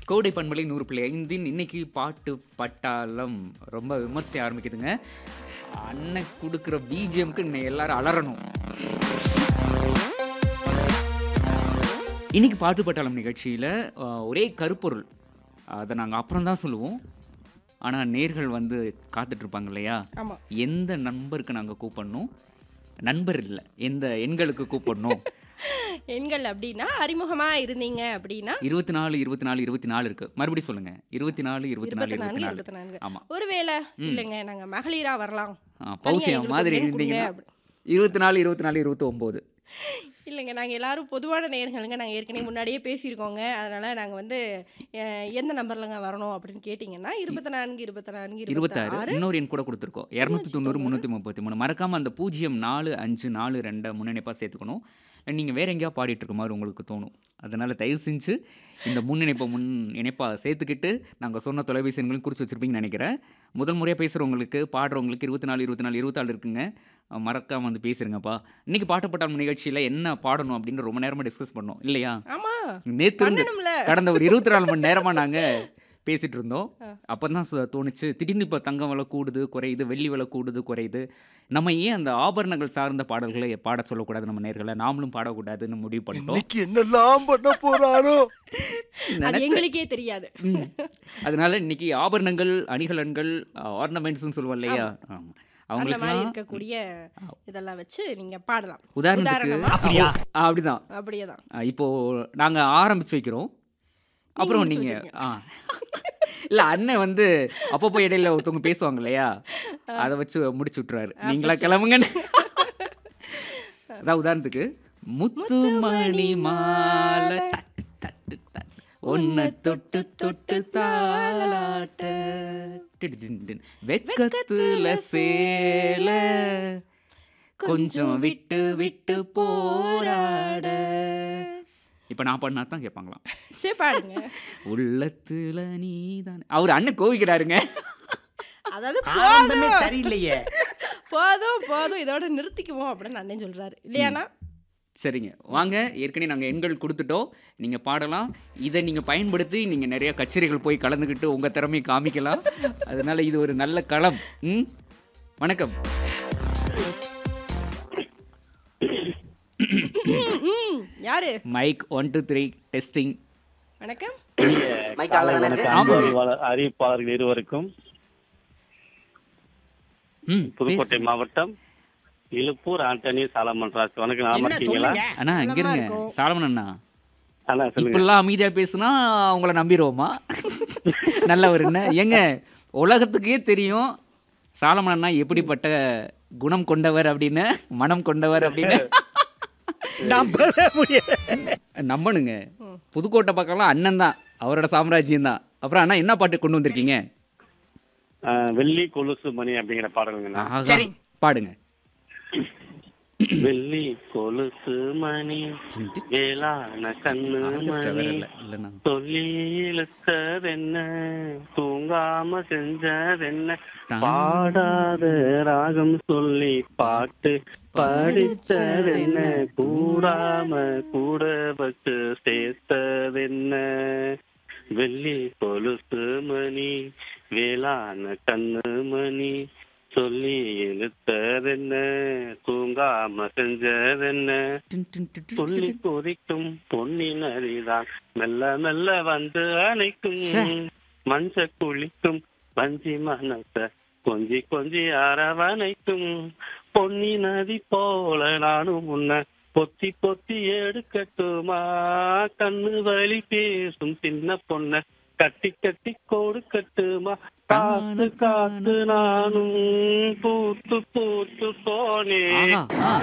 கோடை பண்பலை நூறு புள்ளி ஐந்தின் இன்னைக்கு பாட்டு பட்டாளம் ரொம்ப விமர்சை ஆரம்பிக்குதுங்க அண்ணன் கொடுக்குற பிஜிஎம்க்கு இன்னை எல்லாரும் அலறணும் இன்னைக்கு பாட்டு பட்டாளம் நிகழ்ச்சியில் ஒரே கருப்பொருள் அதை நாங்கள் அப்புறம் தான் சொல்லுவோம் ஆனால் நேர்கள் வந்து காத்துட்டு இருப்பாங்க இல்லையா ஆமா எந்த நண்பருக்கு நாங்கள் கூப்பிடணும் நண்பர் இல்லை எந்த எண்களுக்கு கூப்பிடணும் எண்கள் அப்படின்னா அறிமுகமா இருந்தீங்க அப்படின்னா இருபத்தி நாலு இருபத்தி நாலு இருபத்தி நாலு இருக்கு மறுபடியும் சொல்லுங்க இருபத்தி நாலு இருபத்தி நாலு இருபத்தி இருபத்தி நான்கு நாலு இருபத்தி நான்கு ஆமா ஒருவேளை இல்லைங்க நாங்க மகளிரா வரலாம் ஆ, பௌசியம் எங்களுக்கு மாதிரி ஒரு எண் இருந்தீங்கன்னா கொடுங்க இருபத்தி நாலு இருபத்தி நாலு இருபத்தி ஒம்பது இல்லைங்க நாங்கள் எல்லாரும் பொதுவான நேயர்களுங்க நாங்கள் ஏற்கனவே முன்னாடியே பேசியிருக்கோங்க அதனால் நாங்கள் வந்து அஹ், எந்த நம்பர்லங்க வரணும் அப்படின்னு கேட்டிங்கன்னா இருபத்தி நான்கு இருபத்தி நான்கு இருபத்தாறு இருபத்தாறு இன்னொரு எண் கூட கொடுத்துருக்கோம் இரநூத்தி தொண்ணூறு முந்நூற்றி முப்பத்தி மூணு மறக்காம அந்த பூஜ்ஜியம் நாலு அஞ்சு நாலு ரெண்டை முன்னிணைப்பாக சேர்த்துக்கணும் நீங்கள் வேற எங்கேயா பாடிட்டு இருக்க மாதிரி உங்களுக்கு தோணும் அதனால தயவு செஞ்சு இந்த முன்னிணைப்பை முன் இணைப்பாக சேர்த்துக்கிட்டு நாங்கள் சொன்ன தொலைபேசி எண்களும் குறித்து வச்சிருப்பீங்கன்னு நினைக்கிறேன் முதல் முறையாக பேசுகிறவங்களுக்கு பாடுறவங்களுக்கு இருபத்தி நாலு இருபத்தி நாலு இருபத்தாலு இருக்குங்க அஹ் மறக்காம வந்து பேசுறீங்கப்பா இன்னைக்கு பாட்டு பட்டாளம் நிகழ்ச்சியில் என்ன பாடணும் அப்படின்னு ரொம்ப நேரமாக டிஸ்கஸ் பண்ணோம் இல்லையா ஆமா நேற்று இருந்து பண்ணணும்ல கடந்த ஒரு இருபத்தி நாலு மணி நேரமாக நாங்கள் பேசிட்டு இருந்தோம் அப்போ தான் தோணுச்சு திடீர்னு இப்போ தங்கம் விலை கூடுது குறையுது வெள்ளி விலை கூடுது குறையுது நம்ம ஏன் அந்த ஆபரணங்கள் சார்ந்த பாடல்களை பாட சொல்லக்கூடாது நம்ம நேர்களை நாமளும் பாடக்கூடாதுன்னு முடிவு பண்ணிட்டோம் இன்னைக்கு என்னெல்லாம் பண்ண போறாரோ அது நினைச்சேன். எங்களுக்கே தெரியாது ம். அதனால இன்னைக்கு ஆபரணங்கள் அணிகலன்கள் ஆர்னமெண்ட்ஸ்னு சொல்லுவோம் இல்லையா ஆமா. அந்த மாதிரி அவங்களுக்குலாம் இருக்கக்கூடிய இதெல்லாம் வச்சு நீங்க பாடலாம் உதாரணத்துக்கு உதாரணமா? அப்படியா? ஆ, அப்படிதான் அப்படியே தான் ஆ, இப்போ நாங்க ஆரம்பிச்சு வைக்கிறோம் அப்புறம் முடிச்சு நீங்க வச்சிருங்க. ஆ இல்ல அண்ணன் வந்து அப்பப்போ இடையில ஒருத்தவங்க பேசுவாங்க இல்லையா அதை வச்சு முடிச்சு விட்டுறாரு நீங்களா கிளம்புங்கன்னு அதான் உதாரணத்துக்கு முத்துமணி மாலை தட்டு தட்டு தட்டு ஒன்ன தொட்டு தொட்டு தாளாட்ட வெக்கத்துல சேல கொஞ்சம் விட்டு விட்டு போராட இப்ப நான் பண்ணா தான் கேட்பாங்களாம் சரி பாடுங்க உள்ளத்துல நீதானே அவர் அண்ணன் கோவிக்கிறாருங்க அதாவது ஆரம்பமே போதும் சரியில்லையே போதும் போதும் இதோட நிறுத்திக்குவோம் அப்படின்னு அண்ணன் சொல்றாரு இல்லையாண்ணா சரிங்க வாங்க ஏற்கனவே நாங்கள் எண்கள் கொடுத்துட்டோம் நீங்கள் பாடலாம் இதை நீங்கள் பயன்படுத்தி நீங்கள் நிறைய கச்சேரிகள் போய் கலந்துக்கிட்டு உங்கள் திறமையை காமிக்கலாம் அதனால இது ஒரு நல்ல களம் ம் வணக்கம் ம், யாரு mic one two three testing வணக்கம் ஆமாங்க. அறிவிப்பாளர் அறிவிப்பாளர்கள் இருவருக்கும் ம் புதுக்கோட்டை மாவட்டம் இழுப்பூர் ஆண்டனி சாலமன் ராஜ் வணக்கம் நாம இருக்கீங்களா அண்ணா இங்க நலமா இருங்க இருக்கோம். சாலமன் அண்ணா அண்ணா சொல்லுங்க இப்பெல்லாம் அமைதியா பேசுனா உங்களை நம்பிடுவோமா நல்லவர் என்ன ஏங்க உலகத்துக்கே தெரியும் சாலமன் அண்ணா எப்படிப்பட்ட குணம் கொண்டவர் அப்படின்னு மனம் கொண்டவர் அப்படின்னு நம்பவே முடியாது நம்பணுங்க புதுக்கோட்டை பக்கம்லாம் அண்ணன் தான் அவரோட சாம்ராஜ்யம் தான் அப்புறம் அண்ணா என்ன பாட்டு கொண்டு வந்திருக்கீங்க ஆஹ், வெள்ளி கொலுசு மணி அப்படிங்கிற பாடலுங்கண்ணா ஆஹா. சரி. பாடுங்க வெள்ளி கொலுசு மணி வேளாண் கண்ணு ஆர்கெஸ்ட்ரா வேற மணி இல்ல இல்லைண்ணா சொல்லி இழுத்ததென்ன தூங்காம செஞ்சதென்ன பாடாத ராகம் சொல்லி பாட்டு படித்ததென்ன கூடாம கூட வச்சு சேர்த்ததென்ன வெள்ளி கொலுசு மணி வேளாண் கண்ணு மணி சொல்லி இழுத்ததென்ன தூங்காம செஞ்சதென்ன டின் டின் டின் டின் துள்ளி கொதிக்கும் பொன்னின் அரிதான் மெல்ல மெல்ல வந்து அணைக்கும் ச்சே. மஞ்ச குளிக்கும் வஞ்சி மனச கொஞ்சி கொஞ்சி அரவணைக்கும் பொன்னி நதி போல நானும் உன்னை பொத்தி பொத்தி எடுக்கட்டுமா கண்ணு வலி பேசும் சின்ன பொண்ண கட்டி கட்டி கொடுக்கட்டுமா காத்து காத்து நானும் பூத்து பூத்து போனேன் ஆஹா ஆ